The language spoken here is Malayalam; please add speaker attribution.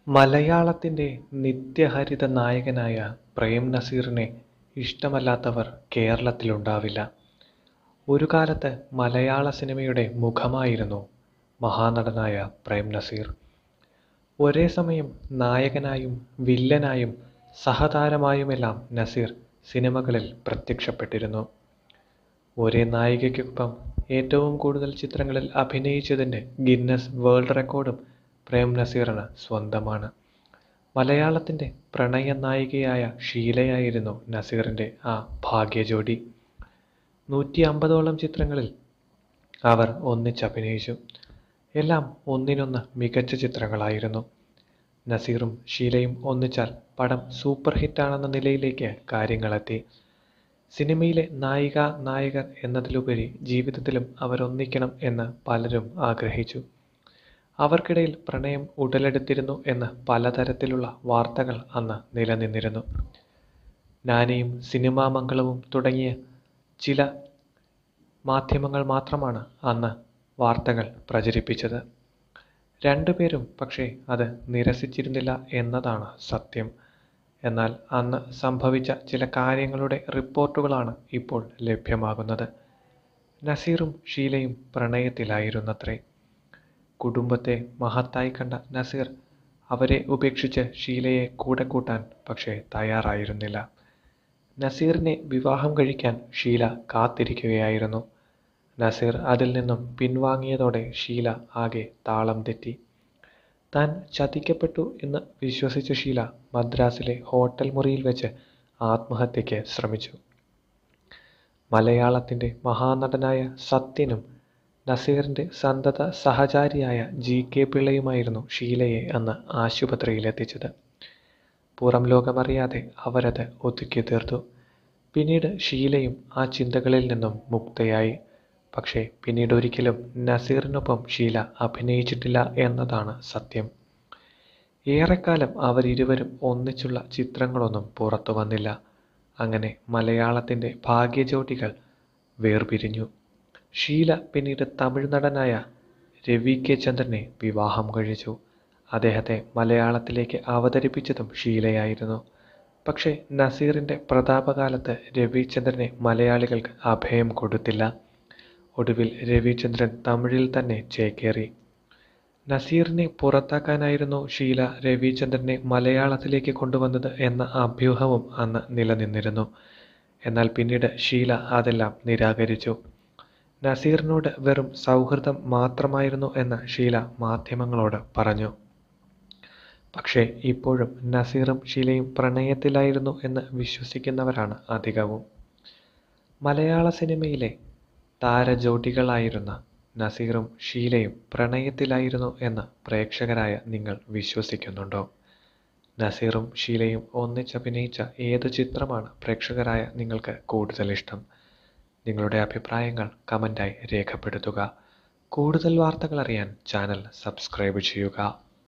Speaker 1: മലയാളത്തിൻ്റെ നിത്യഹരിത നായകനായ പ്രേം നസീറിനെ ഇഷ്ടമല്ലാത്തവർ കേരളത്തിലുണ്ടാവില്ല ഒരു കാലത്ത് മലയാള സിനിമയുടെ മുഖമായിരുന്നു മഹാനടനായ പ്രേം നസീർ ഒരേ സമയം നായകനായും വില്ലനായും സഹതാരമായുമെല്ലാം നസീർ സിനിമകളിൽ പ്രത്യക്ഷപ്പെട്ടിരുന്നു ഒരേ നായികയ്ക്കൊപ്പം ഏറ്റവും കൂടുതൽ ചിത്രങ്ങളിൽ അഭിനയിച്ചതിൻ്റെ ഗിന്നസ് വേൾഡ് റെക്കോർഡും പ്രേം നസീറിന് സ്വന്തമാണ് മലയാളത്തിൻ്റെ പ്രണയ നായികയായ ഷീലയായിരുന്നു നസീറിൻ്റെ ആ ഭാഗ്യജോഡി നൂറ്റി അമ്പതോളം ചിത്രങ്ങളിൽ അവർ ഒന്നിച്ചഭിനയിച്ചു എല്ലാം ഒന്നിനൊന്ന് മികച്ച ചിത്രങ്ങളായിരുന്നു നസീറും ഷീലയും ഒന്നിച്ചാൽ പടം സൂപ്പർ ഹിറ്റാണെന്ന നിലയിലേക്ക് കാര്യങ്ങളെത്തി സിനിമയിലെ നായിക നായകർ എന്നതിലുപരി ജീവിതത്തിലും അവരൊന്നിക്കണം എന്ന് പലരും ആഗ്രഹിച്ചു അവർക്കിടയിൽ പ്രണയം ഉടലെടുത്തിരുന്നു എന്ന് പലതരത്തിലുള്ള വാർത്തകൾ അന്ന് നിലനിന്നിരുന്നു നാനിയും സിനിമാ മംഗളവും തുടങ്ങിയ ചില മാധ്യമങ്ങൾ മാത്രമാണ് അന്ന് വാർത്തകൾ പ്രചരിപ്പിച്ചത് രണ്ടുപേരും പക്ഷേ അത് നിരസിച്ചിരുന്നില്ല എന്നതാണ് സത്യം എന്നാൽ അന്ന് സംഭവിച്ച ചില കാര്യങ്ങളുടെ റിപ്പോർട്ടുകളാണ് ഇപ്പോൾ ലഭ്യമാകുന്നത് നസീറും ഷീലയും പ്രണയത്തിലായിരുന്നത്രേ കുടുംബത്തെ മഹത്തായി കണ്ട നസീർ അവരെ ഉപേക്ഷിച്ച് ഷീലയെ കൂടെ കൂട്ടാൻ പക്ഷേ തയ്യാറായിരുന്നില്ല നസീറിനെ വിവാഹം കഴിക്കാൻ ഷീല കാത്തിരിക്കുകയായിരുന്നു നസീർ അതിൽ നിന്നും പിൻവാങ്ങിയതോടെ ഷീല ആകെ താളം തെറ്റി താൻ ചതിക്കപ്പെട്ടു എന്ന് വിശ്വസിച്ച ഷീല മദ്രാസിലെ ഹോട്ടൽ മുറിയിൽ വെച്ച് ആത്മഹത്യയ്ക്ക് ശ്രമിച്ചു മലയാളത്തിൻ്റെ മഹാനടനായ സത്യനും നസീറിൻ്റെ സന്തത സഹചാരിയായ ജി കെ പിള്ളയുമായിരുന്നു ഷീലയെ അന്ന് ആശുപത്രിയിലെത്തിച്ചത് പുറം ലോകമറിയാതെ അവരത് ഒതുക്കി തീർത്തു പിന്നീട് ഷീലയും ആ ചിന്തകളിൽ നിന്നും മുക്തയായി പക്ഷേ പിന്നീട് ഒരിക്കലും നസീറിനൊപ്പം ഷീല അഭിനയിച്ചിട്ടില്ല എന്നതാണ് സത്യം ഏറെക്കാലം അവരിരുവരും ഒന്നിച്ചുള്ള ചിത്രങ്ങളൊന്നും പുറത്തു വന്നില്ല അങ്ങനെ മലയാളത്തിൻ്റെ ഭാഗ്യജോഡികൾ വേർപിരിഞ്ഞു ഷീല പിന്നീട് തമിഴ് നടനായ രവി കെ ചന്ദ്രനെ വിവാഹം കഴിച്ചു അദ്ദേഹത്തെ മലയാളത്തിലേക്ക് അവതരിപ്പിച്ചതും ഷീലയായിരുന്നു പക്ഷേ നസീറിൻ്റെ പ്രതാപകാലത്ത് രവിചന്ദ്രനെ മലയാളികൾക്ക് അഭയം കൊടുത്തില്ല ഒടുവിൽ രവിചന്ദ്രൻ തമിഴിൽ തന്നെ ചേക്കേറി നസീറിനെ പുറത്താക്കാനായിരുന്നു ഷീല രവിചന്ദ്രനെ മലയാളത്തിലേക്ക് കൊണ്ടുവന്നത് എന്ന അഭ്യൂഹവും അന്ന് നിലനിന്നിരുന്നു എന്നാൽ പിന്നീട് ഷീല അതെല്ലാം നിരാകരിച്ചു നസീറിനോട് വെറും സൗഹൃദം മാത്രമായിരുന്നു എന്ന് ഷീല മാധ്യമങ്ങളോട് പറഞ്ഞു പക്ഷേ ഇപ്പോഴും നസീറും ഷീലയും പ്രണയത്തിലായിരുന്നു എന്ന് വിശ്വസിക്കുന്നവരാണ് അധികവും മലയാള സിനിമയിലെ താരജോഡികളായിരുന്ന നസീറും ഷീലയും പ്രണയത്തിലായിരുന്നു എന്ന് പ്രേക്ഷകരായ നിങ്ങൾ വിശ്വസിക്കുന്നുണ്ടോ നസീറും ഷീലയും ഒന്നിച്ചഭിനയിച്ച ഏത് ചിത്രമാണ് പ്രേക്ഷകരായ നിങ്ങൾക്ക് കൂടുതൽ ഇഷ്ടം നിങ്ങളുടെ അഭിപ്രായങ്ങൾ കമൻറ്റായി രേഖപ്പെടുത്തുക കൂടുതൽ വാർത്തകൾ അറിയാൻ ചാനൽ സബ്സ്ക്രൈബ് ചെയ്യുക